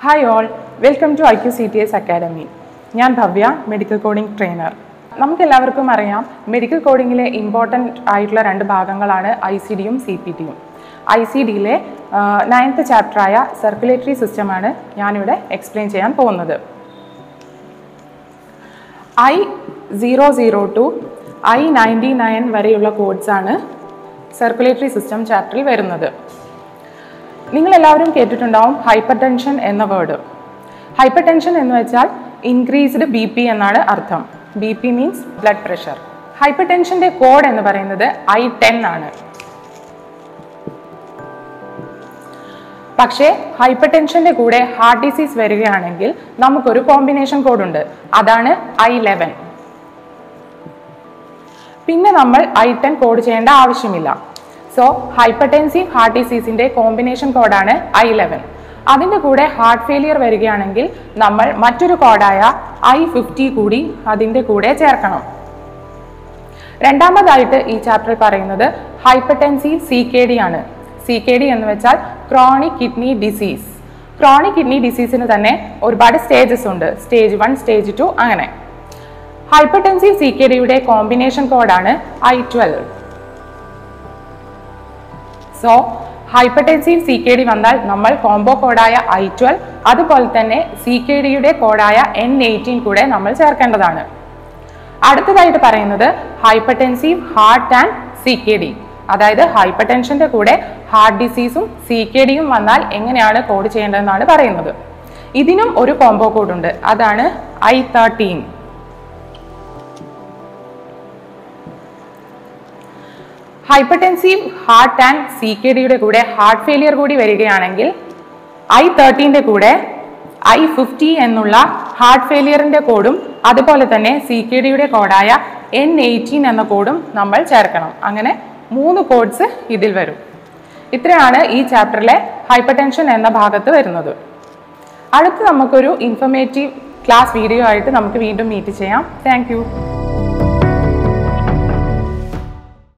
hi all welcome to I Q C T S academy ഞാൻ Bhavya medical coding trainer നമുക്കെല്ലാവർക്കും അറിയാം medical കോഡിങ്ങിലെ important ആയിട്ടുള്ള രണ്ട് ഭാഗങ്ങളാണ് ഐ സി ഡിയും സി പി ടിയും ഐ സി ഡിയിലെ നയൻത്ത് ചാപ്റ്ററായ സർക്കുലേറ്ററി സിസ്റ്റമാണ് ഞാനിവിടെ എക്സ്പ്ലെയിൻ ചെയ്യാൻ പോകുന്നത് I zero zero to I ninety nine വരെയുള്ള കോഡ്സാണ് സർക്കുലേറ്ററി സിസ്റ്റം ചാപ്റ്ററിൽ വരുന്നത് നിങ്ങൾ എല്ലാവരും കേട്ടിട്ടുണ്ടാവും ഹൈപ്പർ ടെൻഷൻ എന്ന വേർഡ് ഹൈപ്പർ ടെൻഷൻ എന്ന് വെച്ചാൽ ഇൻക്രീസ്ഡ് ബി പി എന്നാണ് അർത്ഥം B P means blood pressure ഹൈപ്പർ ടെൻഷന്റെ കോഡ് എന്ന് പറയുന്നത് ഐ ടെൻ ആണ് പക്ഷേ ഹൈപ്പർ ടെൻഷന്റെ കൂടെ ഹാർട്ട് ഡിസീസ് വരികയാണെങ്കിൽ നമുക്കൊരു കോമ്പിനേഷൻ കോഡ് ഉണ്ട് അതാണ് ഐ ലെവൻ പിന്നെ നമ്മൾ ഐ ടെൻ കോഡ് ചെയ്യേണ്ട ആവശ്യമില്ല സോ ഹൈപ്പർടെൻസീവ് ഹാർട്ട് ഡിസീസിന്റെ കോമ്പിനേഷൻ കോഡാണ് ഐ ലെവൻ അതിൻ്റെ കൂടെ ഹാർട്ട് ഫെയിലിയർ വരികയാണെങ്കിൽ നമ്മൾ മറ്റൊരു കോഡായ ഐ ഫിഫ്റ്റി കൂടി അതിൻ്റെ കൂടെ ചേർക്കണം രണ്ടാമതായിട്ട് ഈ ചാപ്റ്റർ പറയുന്നത് ഹൈപ്പർടെൻസീവ് സി കെ ഡി ആണ് സി കെ ഡി എന്ന് വെച്ചാൽ chronic kidney disease chronic kidney ഡിസീസിന് തന്നെ ഒരുപാട് സ്റ്റേജസ് ഉണ്ട് സ്റ്റേജ് വൺ സ്റ്റേജ് ടു അങ്ങനെ ഹൈപ്പർടെൻസീവ് സി കെ ഡിയുടെ കോമ്പിനേഷൻ കോഡാണ് I twelve so hypertensive C K D വന്നാൽ നമ്മൾ കോംബോ കോഡായ ഐ ട്വൽവ് അതുപോലെ തന്നെ സി കെ ഡിയുടെ കോഡായ എൻ എയ്റ്റീൻ കൂടെ നമ്മൾ ചേർക്കേണ്ടതാണ് അടുത്തതായിട്ട് പറയുന്നത് hypertensive heart and C K D അതായത് ഹൈപ്പർ ടെൻഷന്റെ കൂടെ ഹാർട്ട് ഡിസീസും സി കെ ഡിയും വന്നാൽ എങ്ങനെയാണ് കോഡ് ചെയ്യേണ്ടതെന്നാണ് പറയുന്നത് ഇതിനും ഒരു കോംബോ കോഡ് ഉണ്ട് അതാണ് I thirteen hypertensive heart and C K ഡിയുടെ കൂടെ ഹാർട്ട് ഫെയിലിയർ കൂടി വരികയാണെങ്കിൽ ഐ തേർട്ടീൻ്റെ കൂടെ ഐ ഫിഫ്റ്റി എന്നുള്ള ഹാർട്ട് ഫെയിലിയറിൻ്റെ കോഡും അതുപോലെ തന്നെ സി കെ ഡിയുടെ കോഡായ എൻ എയ്റ്റീൻ എന്ന കോഡും നമ്മൾ ചേർക്കണം അങ്ങനെ മൂന്ന് കോഡ്സ് ഇതിൽ വരും ഇത്രയാണ് ഈ ചാപ്റ്ററിലെ ഹൈപ്പർ ടെൻഷൻ എന്ന ഭാഗത്ത് വരുന്നത് അടുത്ത് നമുക്കൊരു ഇൻഫർമേറ്റീവ് ക്ലാസ് വീഡിയോ ആയിട്ട് നമുക്ക് വീണ്ടും മീറ്റ് ചെയ്യാം താങ്ക്